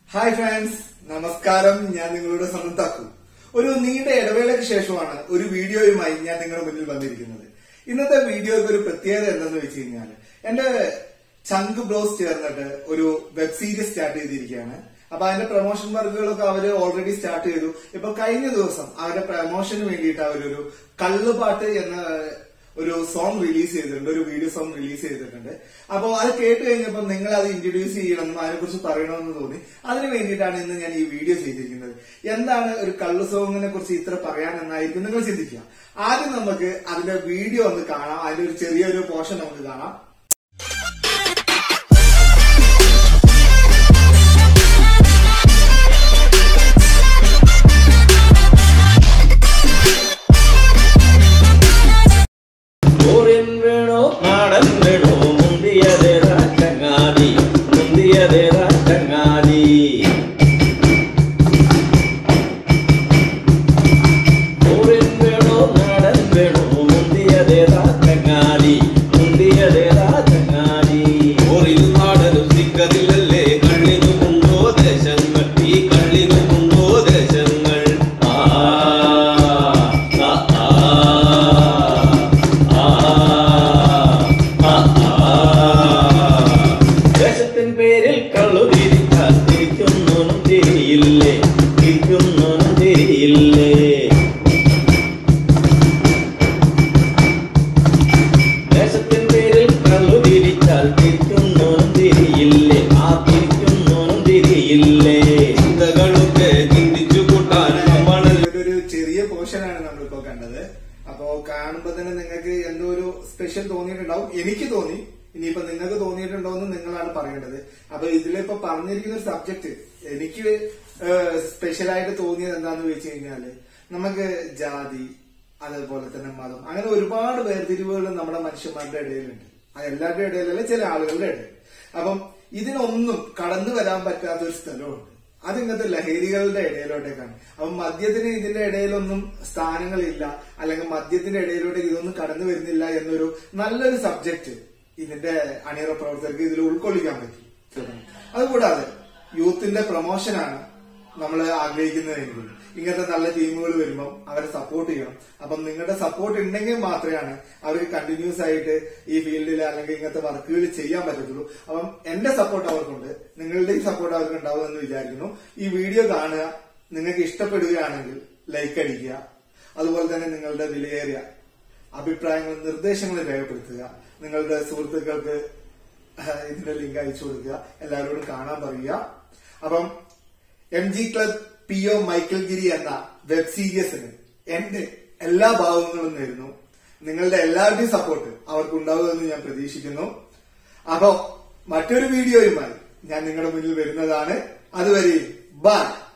hi friends നമസ്കാരം ഞാൻ നിങ്ങളുടെ സ്വന്തത്താക്കു ഒരു നീണ്ട ഇടവേളയ്ക്ക് ശേഷമാണ് ഒരു വീഡിയോയുമായി ഞാൻ നിങ്ങളുടെ മുന്നിൽ വന്നിരിക്കുന്നത് ഇന്നത്തെ വീഡിയോയ്ക്ക് ഒരു പ്രത്യേകത എന്തെന്ന് വെച്ച് കഴിഞ്ഞാൽ എന്റെ ചങ്ക് ബ്രോസ് ചേർന്നിട്ട് ഒരു വെബ് സീരീസ് സ്റ്റാർട്ട് ചെയ്തിരിക്കുകയാണ് അപ്പൊ അതിന്റെ പ്രൊമോഷൻ വർക്കുകളൊക്കെ അവര് ഓൾറെഡി സ്റ്റാർട്ട് ചെയ്തു ഇപ്പൊ കഴിഞ്ഞ ദിവസം അവരുടെ പ്രൊമോഷന് വേണ്ടിയിട്ട് അവരൊരു കള്ളുപാട്ട് എന്ന ഒരു സോങ് റിലീസ് ചെയ്തിട്ടുണ്ട് ഒരു വീഡിയോ സോങ് റിലീസ് ചെയ്തിട്ടുണ്ട് അപ്പോൾ അത് കേട്ട് കഴിഞ്ഞപ്പോൾ നിങ്ങൾ അത് ഇൻട്രൊഡ്യൂസ് ചെയ്യണമെന്നും അതിനെക്കുറിച്ച് പറയണമെന്ന് തോന്നി അതിന് വേണ്ടിയിട്ടാണ് ഇന്ന് ഞാൻ ഈ വീഡിയോ ചെയ്തിരിക്കുന്നത് എന്താണ് ഒരു കള്ളു സോങ്ങിനെ കുറിച്ച് ഇത്ര പറയാൻ എന്നായിരിക്കും നിങ്ങൾ ചിന്തിക്കുക ആദ്യം നമുക്ക് അതിന്റെ വീഡിയോ ഒന്ന് കാണാം അതിന്റെ ഒരു ചെറിയൊരു പോർഷൻ നമുക്ക് കാണാം ഊരിൻ വീണു നാടൻ വീണു മുന്തിയതേ ചങ്ങാതി മുന്തിയതേ ചങ്ങാതി ഊരിൻ വീണു നാടൻ വീണു മുന്തിയതേ ചങ്ങാതി മുന്തിയതേ ചങ്ങാതി ഊരിൽ നാടനും സിക്കതിലല്ലേ കണ്ണിനുമുണ്ടോ ദേശങ്ങൾ ഈ കണ്ണിനുമുണ്ടോ ദേശങ്ങൾ ആ ആ ദേശത്തിൻ പേരിൽ കള്ളു തിരിച്ചാൽ തിരിക്കുന്നൊന്നും തിരിയില്ലേ തിരിക്കുന്നൊന്നും തിരിയില്ലേ ദേശത്തിൻ പേരിൽ കള്ളു തിരിച്ചാൽ തിരിക്കുന്നൊന്നും തിരിയില്ലേ ആ തിരിക്കുന്നൊന്നും തിരിയില്ലേ ചിന്തകളൊക്കെ ചിന്തിച്ചു കൂട്ടാൻ നമ്മളല്ല ഒരു ചെറിയ പോർഷനാണ് നമ്മളിപ്പോ കണ്ടത് അപ്പോ കാണുമ്പോ തന്നെ നിങ്ങൾക്ക് എന്തോ ഒരു സ്പെഷ്യൽ തോന്നിയിട്ടുണ്ടാവും എനിക്ക് തോന്നി ഇനിയിപ്പോ നിങ്ങൾക്ക് തോന്നിയിട്ടുണ്ടോ എന്ന് നിങ്ങളാണ് പറയേണ്ടത് അപ്പൊ ഇതിലിപ്പോ പറഞ്ഞിരിക്കുന്ന ഒരു സബ്ജക്ട് എനിക്ക് സ്പെഷ്യൽ ആയിട്ട് തോന്നിയത് എന്താന്ന് വെച്ച് കഴിഞ്ഞാല് നമുക്ക് ജാതി അതേപോലെ തന്നെ മതം അങ്ങനെ ഒരുപാട് വേർതിരിവുകൾ നമ്മുടെ മനുഷ്യന്മാരുടെ ഇടയിലുണ്ട് അത് എല്ലാവരുടെ ഇടയിലല്ല ചില ആളുകളുടെ ഇടയിൽ അപ്പം ഇതിനൊന്നും കടന്നു വരാൻ പറ്റാത്ത ഒരു സ്ഥലമുണ്ട് അത് ഇന്നത്തെ ലഹരികളുടെ ഇടയിലോട്ടേക്കാണ് അപ്പൊ മദ്യത്തിന് ഇതിന്റെ ഇടയിലൊന്നും സ്ഥാനങ്ങളില്ല അല്ലെങ്കിൽ മദ്യത്തിന്റെ ഇടയിലോട്ടേക്ക് ഇതൊന്നും കടന്നു വരുന്നില്ല എന്നൊരു നല്ലൊരു സബ്ജക്ട് ഇതിന്റെ അണിയറ പ്രവർത്തകർക്ക് ഇതിൽ ഉൾക്കൊള്ളിക്കാൻ പറ്റി അതുകൂടാതെ യൂത്തിന്റെ പ്രൊമോഷനാണ് നമ്മൾ ആഗ്രഹിക്കുന്നതെങ്കിൽ ഇങ്ങനത്തെ നല്ല ടീമുകൾ വരുമ്പോൾ അവരെ സപ്പോർട്ട് ചെയ്യണം അപ്പം നിങ്ങളുടെ സപ്പോർട്ട് ഉണ്ടെങ്കിൽ മാത്രമാണ് അവർക്ക് കണ്ടിന്യൂസ് ആയിട്ട് ഈ ഫീൽഡിൽ അല്ലെങ്കിൽ ഇങ്ങനത്തെ വർക്കുകൾ ചെയ്യാൻ പറ്റത്തുള്ളൂ അപ്പം എന്റെ സപ്പോർട്ട് അവർക്കുണ്ട് നിങ്ങളുടെയും സപ്പോർട്ട് അവർക്ക് ഉണ്ടാവും എന്ന് വിചാരിക്കുന്നു ഈ വീഡിയോ കാണുക നിങ്ങൾക്ക് ഇഷ്ടപ്പെടുകയാണെങ്കിൽ ലൈക്ക് അടിക്കുക അതുപോലെ തന്നെ നിങ്ങളുടെ വിലയേറിയ അഭിപ്രായങ്ങളും നിർദ്ദേശങ്ങളും രേഖപ്പെടുത്തുക നിങ്ങളുടെ സുഹൃത്തുക്കൾക്ക് ആഹ്, ഇതിന്റെ ലിങ്ക് അയച്ചു കൊടുക്കുക എല്ലാവരോടും കാണാൻ പറയുക അപ്പം M G club P O Michael Giri എന്ന വെബ് സീരീസിന് എന്റെ എല്ലാ ഭാഗങ്ങളും നേരുന്നു നിങ്ങളുടെ എല്ലാവരുടെയും സപ്പോർട്ട് അവർക്ക് ഉണ്ടാവുമെന്ന് ഞാൻ പ്രതീക്ഷിക്കുന്നു അപ്പോ മറ്റൊരു വീഡിയോയുമായി ഞാൻ നിങ്ങളുടെ മുന്നിൽ വരുന്നതാണ് അതുവരെയും ബൈ